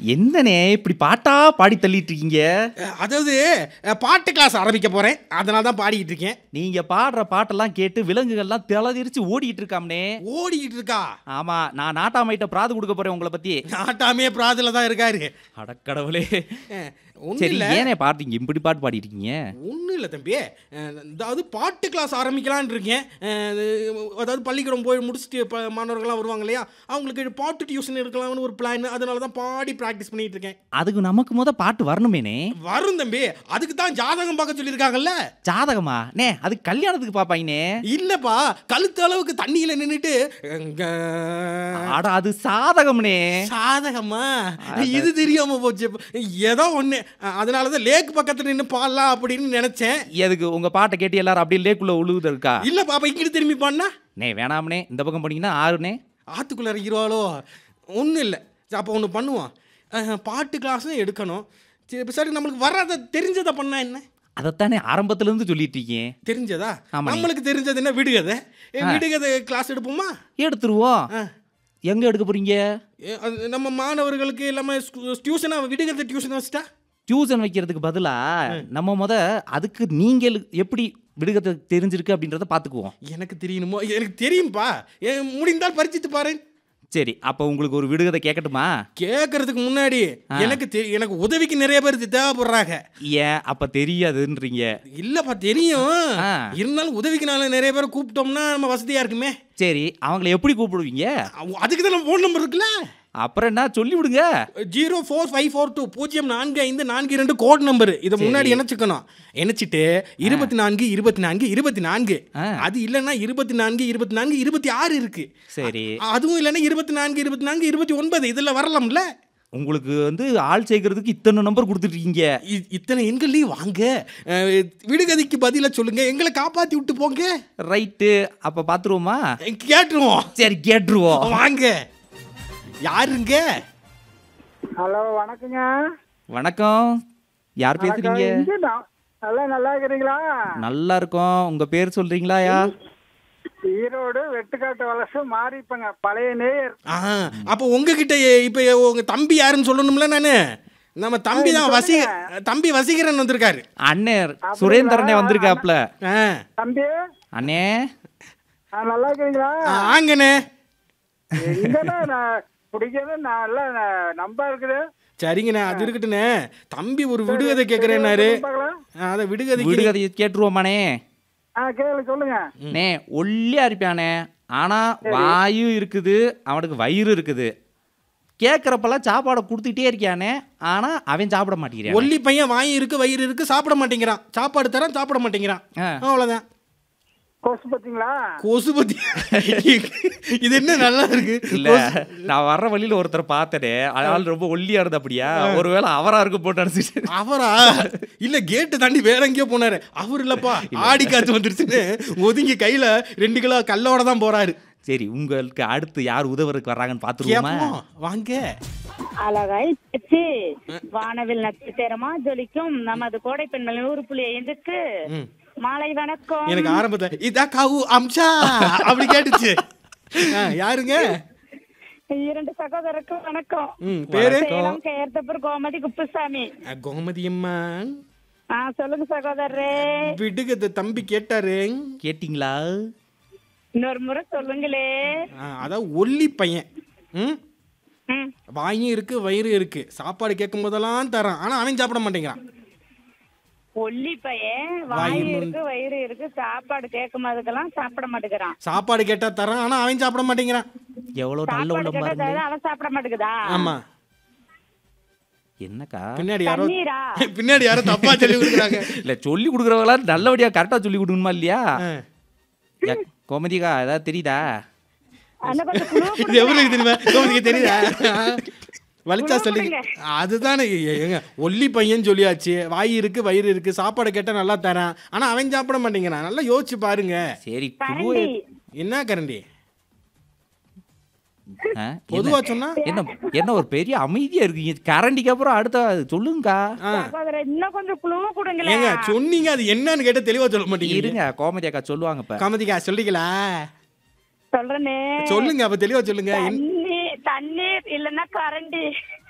என்னண்ணே இப்படி பாட்டா பாடி தள்ளிட்டு இருக்கீங்க அஹ், அதாவது அஹ், பாட்டு கிளாஸ் ஆரம்பிக்க போறேன் அதனால தான் பாடிக்கிட்டு இருக்கேன் நீங்க பாடுற பாட்டெல்லாம் கேட்டு விலங்குகள்லாம் திளதிரிச்சு ஓடிட்டு இருக்காம்னே ஓடிக்கிட்டு இருக்கா ஆமா நான் நாட்டாமைட்ட பிராது கொடுக்க போறேன் உங்களை பத்தி நாட்டாமே பிராதில தான் இருக்காரு அடக்கடவுளே அஹ், ஒண்ணும் சரி இல்ல ஏனே பாடுறீங்க இப்படி பாட்டு பாடிட்டு இருக்கீங்க ஒன்றும் இல்லை தம்பி அஹ், அதாவது பாட்டு கிளாஸ் ஆரம்பிக்கலான்னு இருக்கேன் அஹ், அது, அதாவது பள்ளிக்கூடம் போய் முடிச்சுட்டு இப்போ மாணவர்கள்லாம் வருவாங்க இல்லையா அவங்களுக்கு பாட்டு டியூஷன் எடுக்கலாம்னு ஒரு பிளான் அதனால தான் பாடி ப்ராக்டிஸ் பண்ணிட்டு இருக்கேன் அதுக்கு நமக்கு முத பாட்டு வரணுமேனே வரும் தம்பி அதுக்கு தான் ஜாதகம் பார்க்க சொல்லியிருக்காங்கல்ல ஜாதகமா நே அது கல்யாணத்துக்கு பாப்பாயினே இல்லப்பா கழுத்து அளவுக்கு தண்ணியில நின்றுட்டு அட அது சாதகம்னே சாதகமா இது தெரியாம போச்சு ஏதோ ஒண்ணு அதனால தான் லேக் பக்கத்துல நின்று பாடலாம் அப்படின்னு நினைச்சேன் எதுக்கு உங்க பாட்டை கேட்டு எல்லாரும் அப்படியே லேக்குள்ள உழுவுது இருக்கா இல்ல பாப்பா இங்கிட்டு திரும்பி பாடினா நே வேணாமனே இந்த பக்கம் போனீங்கன்னா ஆறுனே ஆத்துக்குள்ள இறங்கிடுவாளோ ஒன்றும் இல்லை அப்போ ஒன்று பண்ணுவோம் அஹ், பாட்டு கிளாஸும் எடுக்கணும் சரி இப்ப சரி நம்மளுக்கு வராத தெரிஞ்சதை பண்ணா என்ன அதைத்தானே ஆரம்பத்துல இருந்து சொல்லிட்டு இருக்கேன் தெரிஞ்சதா ஆமா நீ. நம்மளுக்கு தெரிஞ்சது என்ன விடுகதை ஏ, விடுகதை கிளாஸ் எடுப்போமா எடுத்துருவோம் ஆ. எங்க எடுக்க போறீங்க ஏ, அது நம்ம மாணவர்களுக்கு எல்லாமே டியூஷனாக விடுகதை டியூஷன் வச்சுட்டா டியூஷன் வைக்கிறதுக்கு பதிலா நம்ம முத அதுக்கு நீங்கள் எப்படி விடுகதை தெரிஞ்சிருக்கு அப்படின்றத பாத்துக்குவோம் எனக்கு தெரியணுமோ எனக்கு தெரியும்பா ஏ, முடிந்தால் பரிச்சித்து பாரு சரி அப்ப உங்களுக்கு ஒரு விடுகதை கேட்கட்டுமா கேட்கறதுக்கு முன்னாடி எனக்கு தெ- எனக்கு உதவிக்கு நிறைய பேர் தேவைப்படுறாங்க ஏன் அப்ப தெரியாதுன்றீங்க இல்லப்பா தெரியும் ஆ. இருந்தாலும் உதவிக்கு நாள் நிறைய பேரை கூப்பிட்டோம்னா நம்ம வசதியா இருக்குமே சரி அவங்கள எப்படி கூப்பிடுவீங்க அவ- அதுக்கு தான் நம்ம ஃபோன் நம்பர் இருக்குல்ல அப்புறம் என்ன சொல்லி விடுங்க zero four five four two பூஜ்ஜியம் நான்கு ஐந்து நான்கு இரண்டு கோட் நம்பர் இதை முன்னாடி இணைச்சிக்கணும் இணைச்சிட்டு இருபத்தி நான்கு இருபத்தி நான்கு இருபத்தி நான்கு ஆ. அது இல்லைன்னா இருபத்தி நான்கு இருபத்தி நான்கு இருபத்தி ஆறு இருக்கு சரி அதுவும் இல்லைன்னா இருபத்தி நான்கு இருபத்தி நான்கு இருபத்தி ஒன்பது இதில் வரலாம்ல உங்களுக்கு வந்து ஆள் சேர்க்கறதுக்கு இத்தனை நம்பர் கொடுத்துட்டு இருக்கீங்க இ- இத்தனை எண்கள்லையும் வாங்க அஹ், விடுகதைக்கு பதிலா சொல்லுங்க எங்களை காப்பாத்தி விட்டு போங்க ரைட்டு அப்ப பாத்துருவோமா கேட்டுருவோம் சரி கேட்டுருவோம் வாங்க யாருங்க ஹலோ வணக்கங்க வணக்கம் யார் வணக்கம். பேசுறீங்க இங்க நான் நல்லா நல்லா இருக்கிறீங்களா நல்லா இருக்கோம் உங்க பேர் சொல்றீங்களாயா ஈரோடு வெட்டுக்காட்டு வலசு மாறிப்பங்க பழைய நேயர் ஆ அப்போ உங்ககிட்ட இப்போ உங்க தம்பி யாருன்னு சொல்லணும்ல நானு நம்ம தம்பி தான் வசி தம்பி வசீகரன் வந்திருக்காரு அண்ணே சுரேந்திரனே வந்திருக்காப்ல ஆ தம்பி அண்ணே ஆ, நல்லா இருக்கிறீங்களா ஆ, ஆங்கண்ணே எங்கன்னா நான் பிடிக்கிறது நல்லா ந- நம்பா இருக்குது சரிங்கண்ணே அது இருக்கட்டுண்ணே தம்பி ஒரு விடுகதை கேட்குறேன்னாரு பார்க்கலாம் அதை விடுகதைக்கு விடுகதையை கேட்டுருவோமாண்ணே ஆ கேளு சொல்லுங்க நே ஒல்லியா இருப்பானே ஆனா வாயும் இருக்குது அவனுக்கு வயிறு இருக்குது கேட்குறப்பெல்லாம் சாப்பாடை கொடுத்துட்டே இருக்கியானே ஆனா அவன் சாப்பிட மாட்டேங்கிறான் ஒல்லி பையன் வாய் இருக்கு வயிறு இருக்கு சாப்பிட மாட்டேங்கிறான் சாப்பாடு தரான் சாப்பிட மாட்டேங்கிறான் ஆ. அவ்வளோதான் கொசு பார்த்தீங்களா கொசு பத்தி இது என்ன நல்லா இருக்கு இல்ல நான் வர்ற வழியில ஒருத்தர் பார்த்தனே ஆள் ரொம்ப ஒல்லியா இருந்தா அப்படியா ஒருவேளை அவரா இருக்க போட்டு நினைச்சிட்டு அவரா இல்ல கேட்டு தாண்டி வேற எங்கேயோ போனாரு அவர் இல்லப்பா ஆடி காத்து வந்துருச்சுன்னு ஒதுங்கி கையில ரெண்டு கிலோ கல்லோட தான் போறாரு சரி உங்களுக்கு அடுத்து யார் உதவுறதுக்கு வர்றாங்கன்னு பாத்துருவோமா கேப்போம் வாங்க அழகாய் பேச்சு வானவில் நட்சத்திரமா ஜொலிக்கும் நமது கோடை பெண்கள் நூறு புள்ளி ஐந்துக்கு ம். மாலை வணக்கம் எனக்கு ஆரம்பத்துல இதா காவு அம்சா அப்படி கேட்டுச்சு ஆ, யாருங்க இரண்டு சகோதரருக்கு வணக்கம் ம், பேரு சேலம் கேர்த்தப்பர் கோமதி குப்புசாமி அ, கோமதி அம்மா ஆ சொல்லுங்க சகோதரரே விடுகதை தம்பி கேட்டாரு கேட்டிங்களா இன்னொரு முறை சொல்லுங்களே ஆ, அதான் ஒல்லி பையன் ம் ம் வாயும் இருக்கு வயிறு இருக்கு சாப்பாடு கேட்கும் போதெல்லாம் தரான் ஆனா அவன் சாப்பிட மாட்டேங்கிறான் ஒல்லி பையன் வாய் வாய் முன்- இருக்கு வயிறு இருக்கு சாப்பாடு கேட்கும் போதுக்கெல்லாம் சாப்பிட மாட்டேங்கிறான் சாப்பாடு கேட்டா தரான் ஆனா அவன் சாப்பிட மாட்டேங்கிறான் எவ்வளவு நல்ல சாப்பாடு உள்ளம் கேட்டா பாருங்க தவிர அவன் சாப்பிட மாட்டேங்குதா ஆமா என்னக்கா பின்னாடி யாரோ தண்ணீரா பின்னாடி யாரோ தப்பா சொல்லி கொடுக்குறாங்க இல்ல சொல்லி கொடுக்குறவங்களா நல்லபடியா கரெக்டா சொல்லி கொடுக்கணுமா இல்லையா ஆ. ஏ, கோமதிக்கா ஏதாவது தெரியுதா அண்ணா கொஞ்சம் குழு இது எவ்வளவு தெரியுமா கோமதிக்கு தெரியுதா வலிச்சா சொல்லி கொடுங்க. அதுதானே எ- ஏங்க ஒல்லி பையன் சொல்லியாச்சு வாய் இருக்கு வயிறு இருக்கு சாப்பாடு கேட்டா நல்லா தரான் ஆனா அவன் சாப்பிட மாட்டேங்கிறான் நல்லா யோசிச்சு பாருங்க சரி கரண்டி குழுவை என்ன கரண்டி ஆ, பொதுவா என்ன- சொன்னா என்ன என்ன ஒரு பெரிய அமைதியா இருக்கீங்க கரண்டிக்கு அப்புறம் அடுத்த சொல்லுங்கக்கா சகோதரர் இன்னும் கொஞ்சம் குழு ஏங்க கொடுங்களேன் சொன்னீங்க அது என்னன்னு கேட்ட தெளிவா சொல்ல மாட்டீங்க இருங்க கோமதி அக்கா சொல்லுவாங்க இப்ப காமதிக்கா சொல்லிங்களா சொல்றேனே சொல்லுங்க அப்ப தெளிவா சொல்லுங்க என்ன- தண்ணி தண்ணீர் இல்லன்னா கரண்டி